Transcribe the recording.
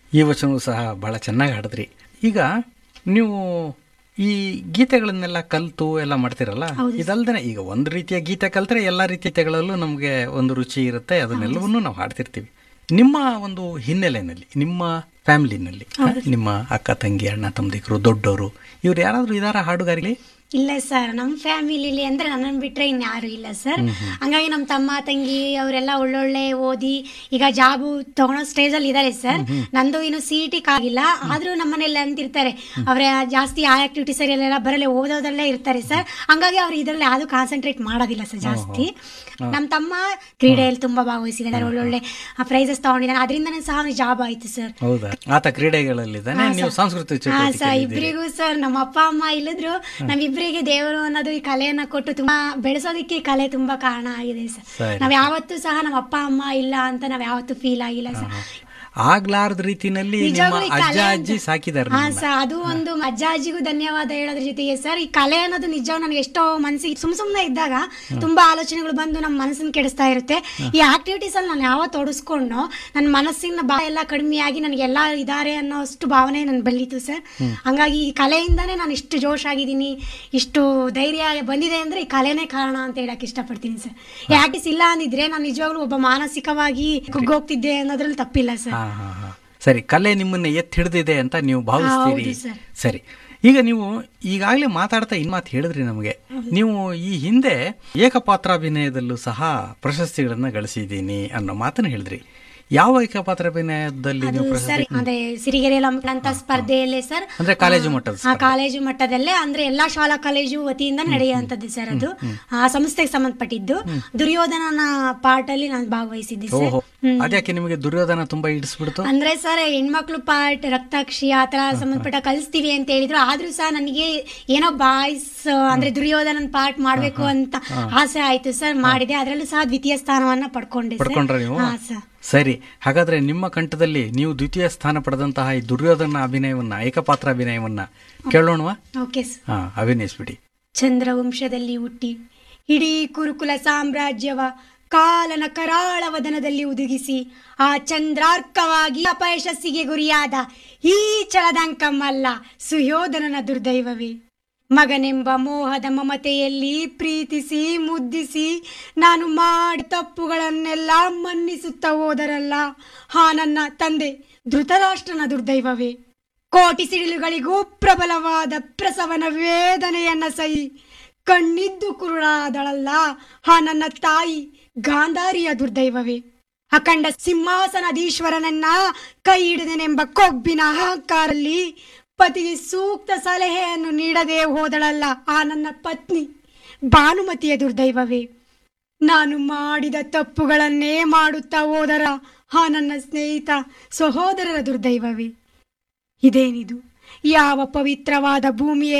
ಈ ವಚನವೂ ಸಹ ಬಹಳ ಚೆನ್ನಾಗಿ ಹಾಡಿದ್ರಿ ಈಗ ನೀವು ಈ ಗೀತೆಗಳನ್ನೆಲ್ಲ ಕಲ್ತು ಎಲ್ಲ ಮಾಡ್ತಿರಲ್ಲ ಇದಲ್ದೇನೆ ಈಗ ಒಂದು ರೀತಿಯ ಗೀತೆ ಕಲ್ತ್ರೆ ಎಲ್ಲ ರೀತಿಯ ಗೀತೆಗಳಲ್ಲೂ ನಮಗೆ ಒಂದು ರುಚಿ ಇರುತ್ತೆ ಅದನ್ನೆಲ್ಲವನ್ನೂ ನಾವು ಹಾಡ್ತಿರ್ತೀವಿ ನಿಮ್ಮ ಒಂದು ಹಿನ್ನೆಲೆಯಲ್ಲಿ ನಿಮ್ಮ ಫ್ಯಾಮಿಲಿನಲ್ಲಿ ನಿಮ್ಮ ಅಕ್ಕ ತಂಗಿ ಅಣ್ಣ ತಮ್ಮದಿಕರು ದೊಡ್ಡವರು ಇವ್ರು ಯಾರಾದ್ರೂ ಇದಾರ ಹಾಡುಗಾರಿಲಿ ಇಲ್ಲ ಸರ್ ನಮ್ಮ ಫ್ಯಾಮಿಲಿಲಿ ಅಂದ್ರೆ ನನ್ನನ್ನು ಬಿಟ್ರೆ ಇನ್ಯಾರು ಇಲ್ಲ ಸರ್ ಹಂಗಾಗಿ ನಮ್ಮ ತಮ್ಮ ತಂಗಿ ಅವರೆಲ್ಲ ಒಳ್ಳೊಳ್ಳೆ ಓದಿ ಈಗ ಜಾಬು ತಗೊಳೋ ಸ್ಟೇಜ್ ಅಲ್ಲಿ ಇದಾರೆ ಸರ್ ನಂದು ಇನ್ನು ಸಿ ಟಿ ಆಗಿಲ್ಲ ಆದ್ರೂ ನಮ್ಮನೆಲ್ಲ ಅಂತಿರ್ತಾರೆ ಅವ್ರ ಜಾಸ್ತಿ ಆ ಆಕ್ಟಿವಿಟೀಸ್ ಎಲ್ಲ ಬರಲ್ಲ ಓದೋದಲ್ಲೇ ಇರ್ತಾರೆ ಸರ್ ಹಂಗಾಗಿ ಅವ್ರು ಇದರಲ್ಲಿ ಯಾವುದು ಕಾನ್ಸಂಟ್ರೇಟ್ ಮಾಡೋದಿಲ್ಲ ಸರ್ ಜಾಸ್ತಿ ನಮ್ಮ ತಮ್ಮ ಕ್ರೀಡೆಯಲ್ಲಿ ತುಂಬಾ ಭಾಗವಹಿಸಿದ್ದಾರೆ ಒಳ್ಳೊಳ್ಳೆ ಪ್ರೈಸಸ್ ತಗೊಂಡಿದ್ದಾನೆ ಅದರಿಂದನೇ ಸಹ ಅವ್ನಿಗೆ ಜಾಬ್ ಆಯ್ತು ಸರ್ ಹೌದಾ ಆತ ಕ್ರೀಡೆಗಳಲ್ಲಿದ್ದಾನೆ ನೀವು ಸಾಂಸ್ಕೃತಿಕ ಹಾ ಸರ್ ಚಟುವಟಿಕೆಯಲ್ಲಿ ಇಬ್ಬರಿಗೂ ಸರ್ ನಮ್ಮ ಅಪ್ಪ ಅಮ್ಮ ಇಲ್ಲಿದ್ರು ನಮ್ಮಿಬ್ಬರಿಗೆ ದೇವರು ಅನ್ನೋದು ಈ ಕಲೆಯನ್ನ ಕೊಟ್ಟು ತುಂಬಾ ಬೆಳೆಸೋದಕ್ಕೆ ಈ ಕಲೆ ತುಂಬಾ ಕಾರಣ ಆಗಿದೆ ಸರ್ ಸರಿ. ನಾವ್ ಯಾವತ್ತೂ ಸಹ ನಮ್ಮ ಅಪ್ಪ ಅಮ್ಮ ಇಲ್ಲ ಅಂತ ನಾವ್ ಯಾವತ್ತೂ ಫೀಲ್ ಆಗಿಲ್ಲ ಸರ್ ಆಗ್ಲಾರ್ದ ರೀತಿನಲ್ಲಿ ನಿಮ್ಮ ನಿಜವಾಗ್ಲೂ ಈ ಅಜ್ಜ ಕಲೆ ಅಜ್ಜಿ ಸಾಕಿದ್ದಾರೆ ಹಾ ಸರ್ ಅದು ಒಂದು ಅಜ್ಜ ಅಜ್ಜಿಗೂ ಧನ್ಯವಾದ ಹೇಳೋದ್ರ ಜೊತೆಗೆ ಸರ್ ಈ ಕಲೆ ಅನ್ನೋದು ನಿಜ ನನಗೆ ಎಷ್ಟೋ ಮನಸ್ಸಿಗೆ ಸುಮ್ ಸುಮ್ನೆ ಇದ್ದಾಗ ತುಂಬಾ ಆಲೋಚನೆಗಳು ಬಂದು ನಮ್ಮ ಮನಸ್ಸನ್ನ ಕೆಡಿಸ್ತಾ ಇರುತ್ತೆ ಈ ಆಕ್ಟಿವಿಟೀಸ್ ಅಲ್ಲಿ ನಾನು ಯಾವ ತೊಡಸ್ಕೊಂಡು ನನ್ನ ಮನಸ್ಸಿನ ಬಾ ಎಲ್ಲ ಕಡಿಮೆಯಾಗಿ ನನಗೆ ಎಲ್ಲ ಇದಾರೆ ಅನ್ನೋಷ್ಟು ಭಾವನೆ ನನ್ ಬೆಳೀತು ಸರ್ ಹಂಗಾಗಿ ಈ ಕಲೆಯಿಂದಾನೇ ನಾನು ಇಷ್ಟು ಜೋಶ್ ಆಗಿದ್ದೀನಿ ಇಷ್ಟು ಧೈರ್ಯ ಬಂದಿದೆ ಅಂದ್ರೆ ಈ ಕಲೆನೇ ಕಾರಣ ಅಂತ ಹೇಳಕ್ ಇಷ್ಟಪಡ್ತೀನಿ ಸರ್ ಈ ಆಕ್ಟಿಸ್ ಇಲ್ಲ ಅಂದಿದ್ರೆ ನಾನು ನಿಜವಾಗ್ಲೂ ಒಬ್ಬ ಮಾನಸಿಕವಾಗಿ ಕುಗ್ಗೋಗ್ತಿದ್ದೆ ಅನ್ನೋದ್ರಲ್ಲಿ ತಪ್ಪಿಲ್ಲ ಸರ್ ಹಾ ಹಾ ಹಾ ಸರಿ ಕಲೆ ನಿಮ್ಮನ್ನ ಎತ್ತಿ ಹಿಡಿದಿದೆ ಅಂತ ನೀವು ಭಾವಿಸ್ತೀರಿ ಹೌದು ಸರ್. ಸರಿ ಈಗ ನೀವು ಈಗಾಗಲೇ ಮಾತಾಡ್ತಾ ಇನ್ ಮಾತು ಹೇಳಿದ್ರಿ ನಮಗೆ ನೀವು ಈ ಹಿಂದೆ ಏಕಪಾತ್ರಾಭಿನಯದಲ್ಲೂ ಸಹ ಪ್ರಶಸ್ತಿಗಳನ್ನ ಗಳಿಸಿದ್ದೀನಿ ಅನ್ನೋ ಮಾತನ್ನ ಹೇಳಿದ್ರಿ ಯಾವ ಏಕಪಾತ್ರಾಭಿನಯದಲ್ಲಿ ನೀವು ಅದು ಪ್ರಶಸ್ತಿ ಸರ್ ಅದೇ ಸಿರಿಗೆರೆಯಲ್ಲಿ ಹಮ್ಮಿಕೊಂಡಂತ ಸ್ಪರ್ಧೆಯಲ್ಲೇ ಸರ್ ಅಂದ್ರೆ ಕಾಲೇಜು ಮಟ್ಟದ ಆ ಕಾಲೇಜು ಮಟ್ಟದಲ್ಲೇ ಅಂದ್ರೆ ಎಲ್ಲಾ ಶಾಲಾ ಕಾಲೇಜು ವತಿಯಿಂದ ನಡೆಯುವಂತದ್ದು ಸರ್ ಅದು ಆ ಸಂಸ್ಥೆಗೆ ಸಂಬಂಧಪಟ್ಟಿದ್ದು ದುರ್ಯೋಧನನ ಪಾರ್ಟ್ ಅಲ್ಲಿ ನಾನು ಭಾಗವಹಿಸಿದ್ದೆ ಸರ್ ಓಹೋ ಅದ್ಯಾಕೆ ನಿಮಗೆ ದುರ್ಯೋಧನ ತುಂಬಾ ಇಡಿಸ್ಬಿಡ್ತು ಅಂದ್ರೆ ಸರ್ ಹೆಣ್ಮಕ್ಳು ಪಾರ್ಟ್ ರಕ್ತಾಕ್ಷಿ ಆತರ ಸಂಬಂಧಪಟ್ಟ ಕಲಿಸ್ತೀವಿ ಅಂತ ಹೇಳಿದ್ರು ಆದ್ರೂ ಸಹ ನನಗೆ ಏನೋ ಬಾಯ್ಸ್ ಅಂದ್ರೆ ದುರ್ಯೋಧನನ್ ಪಾರ್ಟ್ ಮಾಡ್ಬೇಕು ಅಂತ ಆಸೆ ಆಯ್ತು ಸರ್ ಮಾಡಿದೆ ಅದರಲ್ಲೂ ಸಹ ದ್ವಿತೀಯ ಸ್ಥಾನವನ್ನ ಪಡ್ಕೊಂಡೆ ಸರ್ ಪಡ್ಕೊಂಡ್ರ ನೀವು ಹಾ ಸರ್ ಸರಿ ಹಾಗಾದ್ರೆ ನಿಮ್ಮ ಕಂಠದಲ್ಲಿ ನೀವು ದ್ವಿತೀಯ ಸ್ಥಾನ ಪಡೆದಂತಹ ಈ ದುರ್ಯೋಧನ ಅಭಿನಯವನ್ನ ಏಕಪಾತ್ರ ಅಭಿನಯವನ್ನ ಕೇಳೋಣವಾ ಓಕೆ ಸರ್ ಹಾ ಅಭಿನಯಿಸ್ಬಿಡಿ ಚಂದ್ರವಂಶದಲ್ಲಿ ಹುಟ್ಟಿ ಇಡೀ ಕುರುಕುಲ ಸಾಮ್ರಾಜ್ಯವ ಕಾಲನ ಕರಾಳ ವದನದಲ್ಲಿ ಉದುಗಿಸಿ ಆ ಚಂದ್ರಾರ್ಕವಾಗಿ ಅಪಯಶಸ್ಸಿಗೆ ಗುರಿಯಾದ ಈ ಚಲದಂಕಮ್ಮಲ್ಲ ಸುಯೋಧನನ ದುರ್ದೈವವೇ ಮಗನೆಂಬ ಮೋಹದ ಮಮತೆಯಲ್ಲಿ ಪ್ರೀತಿಸಿ ಮುದ್ದಿಸಿ ನಾನು ಮಾಡಿ ತಪ್ಪುಗಳನ್ನೆಲ್ಲ ಮನ್ನಿಸುತ್ತಾ ಹೋದರಲ್ಲ ಹಾ ನನ್ನ ತಂದೆ ಧೃತರಾಷ್ಟ್ರನ ದುರ್ದೈವವೇ ಕೋಟಿ ಸಿಡಿಲುಗಳಿಗೂ ಪ್ರಬಲವಾದ ಪ್ರಸವನ ವೇದನೆಯನ್ನ ಸಹಿ ಕಣ್ಣಿದ್ದು ಕುರುಳಾದಳಲ್ಲ ಆ ನನ್ನ ತಾಯಿ ಗಾಂಧಾರಿಯ ದುರ್ದೈವವೇ ಅಖಂಡ ಸಿಂಹಾಸನದೀಶ್ವರನನ್ನ ಕೈ ಹಿಡಿದನೆಂಬ ಕೊಬ್ಬಿನ ಅಹಂಕಾರಲ್ಲಿ ಪತಿಗೆ ಸೂಕ್ತ ಸಲಹೆಯನ್ನು ನೀಡದೆ ಹೋದಳಲ್ಲ ಆ ನನ್ನ ಪತ್ನಿ ಭಾನುಮತಿಯ ದುರ್ದೈವವೇ ನಾನು ಮಾಡಿದ ತಪ್ಪುಗಳನ್ನೇ ಮಾಡುತ್ತಾ ಹೋದರ ಆ ನನ್ನ ಸ್ನೇಹಿತ ಸಹೋದರರ ದುರ್ದೈವವೇ ಇದೇನಿದು ಯಾವ ಪವಿತ್ರವಾದ ಭೂಮಿಯೇ